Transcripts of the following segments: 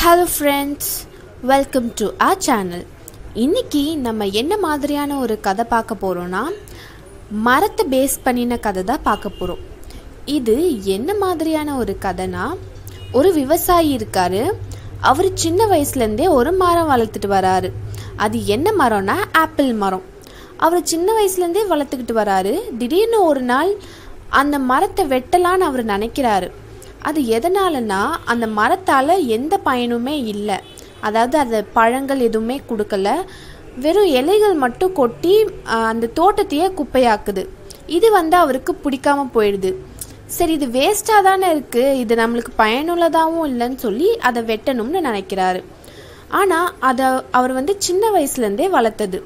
hello friends welcome to our channel இன்னைக்கு நம்ம என்ன மாதிரியான ஒரு கதை பார்க்க போகிறோன்னா மரத்தை பேஸ் பண்ணின கதை தான் பார்க்க போகிறோம் இது என்ன மாதிரியான ஒரு கதைனா ஒரு விவசாயி இருக்காரு அவர் சின்ன வயசுலேருந்தே ஒரு மரம் வளர்த்துட்டு வராரு அது என்ன மரம்னா ஆப்பிள் மரம் அவர் சின்ன வயசுலேருந்தே வளர்த்துக்கிட்டு வராரு திடீர்னு ஒரு நாள் அந்த மரத்தை வெட்டலான்னு அவர் நினைக்கிறாரு அது எதனாலனா அந்த மரத்தால் எந்த பயனுமே இல்லை அதாவது அது பழங்கள் எதுவுமே கொடுக்கல வெறும் இலைகள் மட்டும் கொட்டி ஆஹ், அந்த தோட்டத்தையே குப்பையாக்குது இது வந்து அவருக்கு பிடிக்காம போயிடுது சரி இது வேஸ்ட்டாக தானே இருக்குது இது நம்மளுக்கு பயனுள்ளதாகவும் இல்லைன்னு சொல்லி அதை வெட்டணும்னு நினைக்கிறாரு ஆனால் அதை அவர் வந்து சின்ன வயசுலேருந்தே வளர்த்தது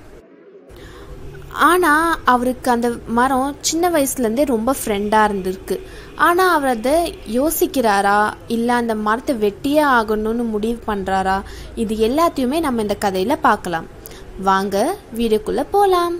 ஆனால் அவருக்கு அந்த மரம் சின்ன வயசுலேருந்தே ரொம்ப ஃப்ரெண்டாக இருந்திருக்கு ஆனால் அவர் அதை யோசிக்கிறாரா இல்லை அந்த மரத்தை வெட்டியே ஆகணும்னு முடிவு பண்ணுறாரா இது எல்லாத்தையுமே நம்ம இந்த கதையில் பார்க்கலாம் வாங்க வீடியோக்குள்ளே போகலாம்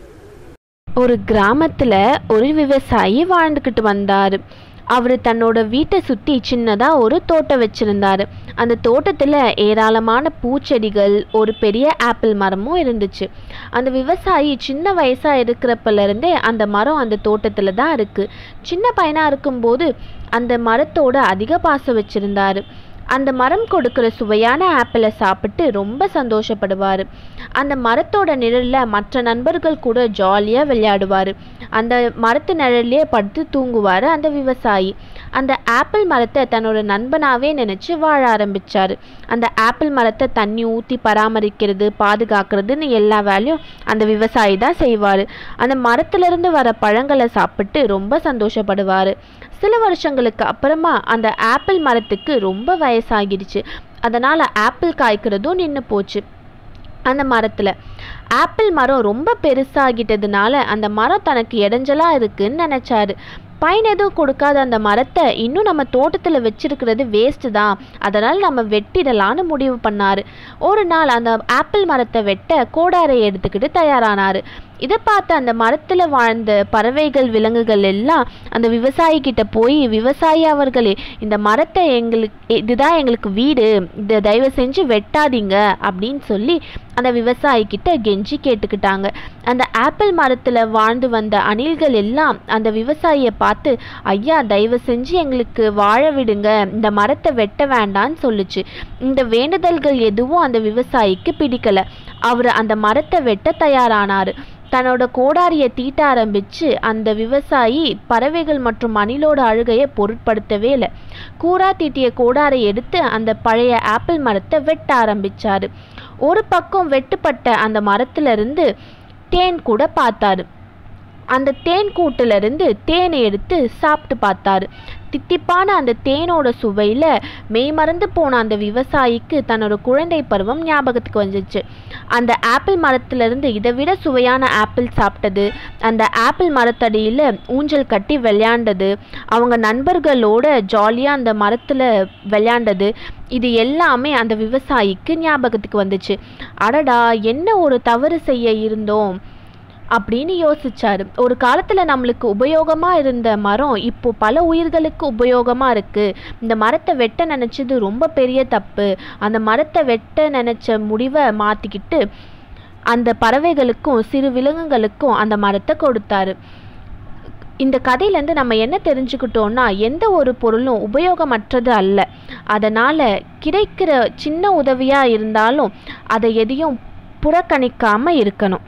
ஒரு கிராமத்தில் ஒரு விவசாயி வாழ்ந்துக்கிட்டு வந்தார் அவர் தன்னோட வீட்டை சுற்றி சின்னதாக ஒரு தோட்டம் வச்சுருந்தாரு அந்த தோட்டத்தில் ஏராளமான பூச்செடிகள் ஒரு பெரிய ஆப்பிள் மரமும் இருந்துச்சு அந்த விவசாயி சின்ன வயசாக இருக்கிறப்பலேருந்தே அந்த மரம் அந்த தோட்டத்தில் தான் இருக்குது சின்ன பையனாக இருக்கும்போது அந்த மரத்தோட அதிக பாசம் வச்சுருந்தாரு அந்த மரம் கொடுக்குற சுவையான ஆப்பிளை சாப்பிட்டு ரொம்ப சந்தோஷப்படுவார் அந்த மரத்தோட நிழலில் மற்ற நண்பர்கள் கூட ஜாலியாக விளையாடுவார் அந்த மரத்து நிழல்லையே படுத்து தூங்குவார் அந்த விவசாயி அந்த ஆப்பிள் மரத்தை தன்னோட நண்பனாகவே நினச்சி வாழ ஆரம்பித்தார் அந்த ஆப்பிள் மரத்தை தண்ணி ஊற்றி பராமரிக்கிறது பாதுகாக்கிறதுன்னு எல்லா வேலையும் அந்த விவசாயி தான் செய்வார் அந்த மரத்துலேருந்து வர பழங்களை சாப்பிட்டு ரொம்ப சந்தோஷப்படுவார் சில வருஷங்களுக்கு அப்புறமா அந்த ஆப்பிள் மரத்துக்கு ரொம்ப வயசாகிடுச்சு அதனால் ஆப்பிள் காய்க்கிறதும் நின்று போச்சு அந்த மரத்தில் ஆப்பிள் மரம் ரொம்ப பெருசாகிட்டதுனால அந்த மரம் தனக்கு இடைஞ்சலாக இருக்குன்னு நினச்சாரு பயன் எதுவும் கொடுக்காத அந்த மரத்தை இன்னும் நம்ம தோட்டத்தில் வச்சிருக்கிறது வேஸ்ட்டு தான் அதனால் நம்ம வெட்டிடலான்னு முடிவு பண்ணார் ஒரு நாள் அந்த ஆப்பிள் மரத்தை வெட்ட கோடாரை எடுத்துக்கிட்டு தயாரானார் இதை பார்த்து அந்த மரத்தில் வாழ்ந்த பறவைகள் விலங்குகள் எல்லாம் அந்த விவசாயி கிட்ட போய் விவசாயி அவர்களே இந்த மரத்தை எங்களுக்கு இதுதான் எங்களுக்கு வீடு இதை தயவு செஞ்சு வெட்டாதீங்க அப்படின்னு சொல்லி அந்த விவசாயி கிட்ட கெஞ்சி கேட்டுக்கிட்டாங்க அந்த ஆப்பிள் மரத்தில் வாழ்ந்து வந்த அணில்கள் எல்லாம் அந்த விவசாயியை பார்த்து ஐயா தயவு செஞ்சு எங்களுக்கு வாழ விடுங்க இந்த மரத்தை வெட்ட வேண்டான்னு சொல்லுச்சு இந்த வேண்டுதல்கள் எதுவும் அந்த விவசாயிக்கு பிடிக்கல அவர் அந்த மரத்தை வெட்ட தயாரானார் தன்னோட கோடாரியை தீட்ட ஆரம்பிச்சு அந்த விவசாயி பறவைகள் மற்றும் அணிலோட அழுகையை பொருட்படுத்தவே இல்லை கூரா தீட்டிய கோடாரை எடுத்து அந்த பழைய ஆப்பிள் மரத்தை வெட்ட ஆரம்பிச்சாரு ஒரு பக்கம் வெட்டுப்பட்ட அந்த மரத்துல இருந்து தேன் கூட பார்த்தாரு அந்த தேன் கூட்டுல இருந்து தேனை எடுத்து சாப்பிட்டு பார்த்தாரு தித்திப்பான அந்த தேனோட சுவையில் மெய்மறந்து போன அந்த விவசாயிக்கு தன்னோட குழந்தை பருவம் ஞாபகத்துக்கு வந்துச்சு அந்த ஆப்பிள் மரத்துலேருந்து இதை விட சுவையான ஆப்பிள் சாப்பிட்டது அந்த ஆப்பிள் மரத்தடியில் ஊஞ்சல் கட்டி விளையாண்டது அவங்க நண்பர்களோட ஜாலியாக அந்த மரத்தில் விளையாண்டது இது எல்லாமே அந்த விவசாயிக்கு ஞாபகத்துக்கு வந்துச்சு அடடா என்ன ஒரு தவறு செய்ய இருந்தோம் அப்படின்னு யோசிச்சாரு ஒரு காலத்துல நம்மளுக்கு உபயோகமா இருந்த மரம் இப்போ பல உயிர்களுக்கு உபயோகமா இருக்கு இந்த மரத்தை வெட்ட நினைச்சது ரொம்ப பெரிய தப்பு அந்த மரத்தை வெட்ட நினைச்ச முடிவை மாத்திக்கிட்டு அந்த பறவைகளுக்கும் சிறு விலங்குகளுக்கும் அந்த மரத்தை கொடுத்தாரு இந்த கதையிலேருந்து நம்ம என்ன தெரிஞ்சுக்கிட்டோம்னா எந்த ஒரு பொருளும் உபயோகமற்றது அல்ல அதனால் கிடைக்கிற சின்ன உதவியாக இருந்தாலும் அதை எதையும் புறக்கணிக்காம இருக்கணும்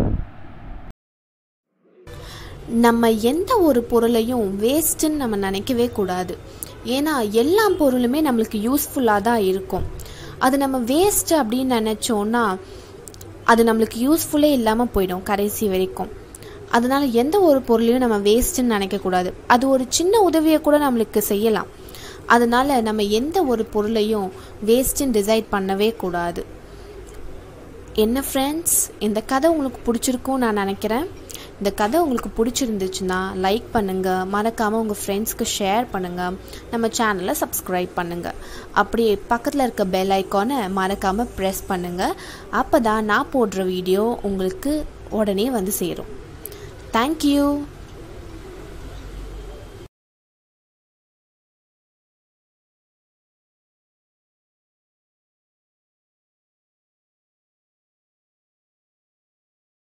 நம்ம எந்த ஒரு பொருளையும் வேஸ்ட்டுன்னு நம்ம நினைக்கவே கூடாது ஏன்னா எல்லா பொருளுமே நம்மளுக்கு யூஸ்ஃபுல்லாக தான் இருக்கும் அது நம்ம வேஸ்ட் அப்படின்னு நினச்சோன்னா அது நம்மளுக்கு யூஸ்ஃபுல்லே இல்லாமல் போயிடும் கடைசி வரைக்கும் அதனால எந்த ஒரு பொருளையும் நம்ம வேஸ்ட்டுன்னு நினைக்கக்கூடாது அது ஒரு சின்ன உதவியை கூட நம்மளுக்கு செய்யலாம் அதனால நம்ம எந்த ஒரு பொருளையும் வேஸ்ட்டுன்னு டிசைட் பண்ணவே கூடாது என்ன ஃப்ரெண்ட்ஸ் இந்த கதை உங்களுக்கு பிடிச்சிருக்கும் நான் நினைக்கிறேன் இந்த கதை உங்களுக்கு பிடிச்சிருந்துச்சுன்னா லைக் பண்ணுங்கள் மறக்காமல் உங்கள் ஃப்ரெண்ட்ஸ்க்கு ஷேர் பண்ணுங்கள் நம்ம சேனலை சப்ஸ்கிரைப் பண்ணுங்கள் அப்படியே பக்கத்தில் இருக்க பெல் ஐக்கானை மறக்காமல் ப்ரெஸ் பண்ணுங்கள் அப்போ தான் நான் போடுற வீடியோ உங்களுக்கு உடனே வந்து சேரும் தேங்க்யூ